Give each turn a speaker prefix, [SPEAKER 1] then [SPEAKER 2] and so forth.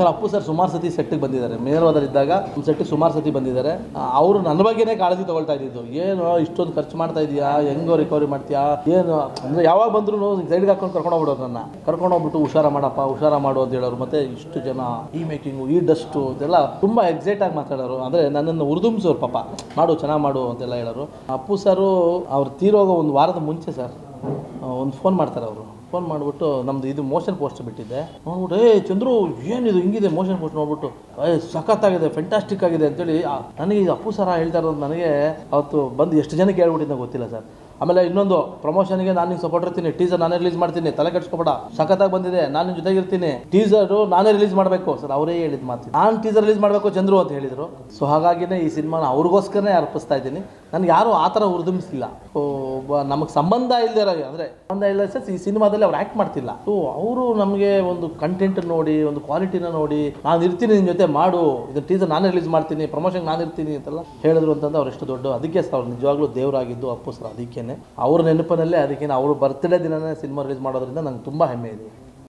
[SPEAKER 1] sir Appu sir ಸುಮಾರು ಸತಿ ಸೆಟ್ಟಿಗೆ ಬಂದಿದ್ದಾರೆ ಮೇಲ್ವಾದಲ್ಲಿದ್ದಾಗ ಸೆಟ್ಟಿಗೆ ಸುಮಾರು ಸತಿ ಬಂದಿದ್ದಾರೆ ಆ, ಅವರು ನನ್ನ ಬಗ್ಗೆನೇ ಕಾಳಜಿ ತಗೊಳ್ತಾ ಇದ್ದಿದ್ದು ಏನು ಇಷ್ಟೊಂದು ಖರ್ಚು ಮಾಡ್ತಾ ಇದೀಯಾ ಹೆಂಗೋ ರಿಕವರಿ ಮಾಡ್ತೀಯಾ ಏನು ಅಂದರೆ ಯಾವಾಗ ಬಂದ್ರು ಸೈಡ್ಗೆ ಹಾಕೊಂಡು ಕರ್ಕೊಂಡು ಹೋಗ್ಬಿಡೋರು ನನ್ನ ಕರ್ಕೊಂಡು ಹೋಗ್ಬಿಟ್ಟು ಹುಷಾರ ಮಾಡಪ್ಪ ಹುಷಾರ ಮಾಡು ಅಂತ ಹೇಳೋರು ಮತ್ತೆ ಇಷ್ಟು ಜನ ಈ ಮೇಕಿಂಗು ಈ ಡಸ್ಟು ಇದೆಲ್ಲ ತುಂಬ ಎಕ್ಸೈಟ್ ಆಗಿ ಮಾತಾಡೋರು ಅಂದರೆ ನನ್ನನ್ನು ಉರ್ದುಂಬಿಸೋರು ಪಾಪ ಮಾಡು ಚೆನ್ನಾಗಿ ಮಾಡು ಅಂತೆಲ್ಲ ಹೇಳೋರು ಅಪ್ಪು ಸರು ಅವ್ರು ತೀರೋಗೋ ಒಂದು ವಾರದ ಮುಂಚೆ ಸರ್ ಒಂದು ಫೋನ್ ಮಾಡ್ತಾರೆ ಅವರು ಫೋನ್ ಮಾಡಿಬಿಟ್ಟು ನಮ್ದು ಇದು ಮೋಷನ್ ಪೋಸ್ಟ್ ಬಿಟ್ಟಿದ್ದೆ ನೋಡ್ಬಿಟ್ಟು ಏ ಚಂದ್ರು ಏನಿದು ಹಿಂಗಿದೆ ಮೋಷನ್ ಪೋಸ್ಟ್ ನೋಡ್ಬಿಟ್ಟು ಏ ಸಖತ್ತಾಗಿದೆ ಫೆಂಟಾಸ್ಟಿಕ್ ಆಗಿದೆ ಅಂತೇಳಿ ಆ, ನನಗೆ ಇದು ಅಪ್ಪು ಸರ ಹೇಳ್ತಾ ಇರೋದು ನನಗೆ ಅವತ್ತು ಬಂದು ಎಷ್ಟು ಜನಕ್ಕೆ ಹೇಳ್ಬಿಟ್ಟಿದ್ದ ಗೊತ್ತಿಲ್ಲ ಸರ್ ಆಮೇಲೆ ಇನ್ನೊಂದು ಪ್ರಮೋಷನ್ಗೆ ನಾನು ನಿಂಗೆ ಸಪೋರ್ಟ್ ಇರ್ತೀನಿ ಟೀಸರ್ ನಾನೇ ರಿಲೀಸ್ ಮಾಡ್ತೀನಿ ತಲೆ ಕೆಡ್ಸ್ಕೊಬೇಡ ಸಖತ್ತಾಗಿ ಬಂದಿದೆ ನಾನು ನಿನ್ನ ಜೊತೆಗಿರ್ತೀನಿ ಟೀಸರು ನಾನೇ ರಿಲೀಸ್ ಮಾಡಬೇಕು ಸರ್ ಅವರೇ ಹೇಳಿದ್ ಮಾತು ನಾನು ಟೀಸರ್ ರಿಲೀಸ್ ಮಾಡಬೇಕು ಚಂದ್ರು ಅಂತ ಹೇಳಿದರು ಸೊ ಹಾಗಾಗಿನೇ ಈ ಸಿನಿಮಾನ ಅವ್ರಿಗೋಸ್ಕರನೇ ಅರ್ಪಿಸ್ತಾ ಇದ್ದೀನಿ ನನಗೆ ಯಾರು ಆ ಥರ ಉರ್ದುಂಬಿಸಿಲ್ಲ ಒಬ್ಬ ನಮಗೆ ಸಂಬಂಧ ಇಲ್ಲದೆ ಅಂದರೆ ಸಂಬಂಧ ಇಲ್ಲ ಸರ್ ಈ ಸಿನಿಮಾದಲ್ಲಿ ಅವ್ರು ಆ್ಯಕ್ಟ್ ಮಾಡ್ತಿಲ್ಲ ಸೊ ಅವರು ನಮಗೆ ಒಂದು ಕಂಟೆಂಟ್ ನೋಡಿ ಒಂದು ಕ್ವಾಲಿಟಿನ ನೋಡಿ ನಾನು ಇರ್ತೀನಿ ನಿನ್ನ ಜೊತೆ ಮಾಡು ಇದನ್ನ ಟೀಸರ್ ನಾನೇ ರಿಲೀಸ್ ಮಾಡ್ತೀನಿ ಪ್ರಮೋಷನ್ ನಾನು ಇರ್ತೀನಿ ಅಂತೆಲ್ಲ ಹೇಳಿದ್ರು ಅಂತಂದ್ರೆ ಅವ್ರು ಎಷ್ಟು ದೊಡ್ಡ ಅದಕ್ಕೆ ಸರ್ ಅವ್ರು ನಿಜವಾಗ್ಲೂ ದೇವರಾಗಿದ್ದು ಅಪ್ಪು ಸರ್ ಅದಕ್ಕೇನೆ ಅವ್ರ ನೆನಪಿನಲ್ಲೇ ಅದಕ್ಕೇನೆ ಅವ್ರ ಬರ್ತ್ಡೇ ದಿನನೇ ಸಿನಿಮಾ ರಿಲೀಸ್ ಮಾಡೋದ್ರಿಂದ ನಂಗೆ ತುಂಬ ಹೆಮ್ಮೆ ಇದೆ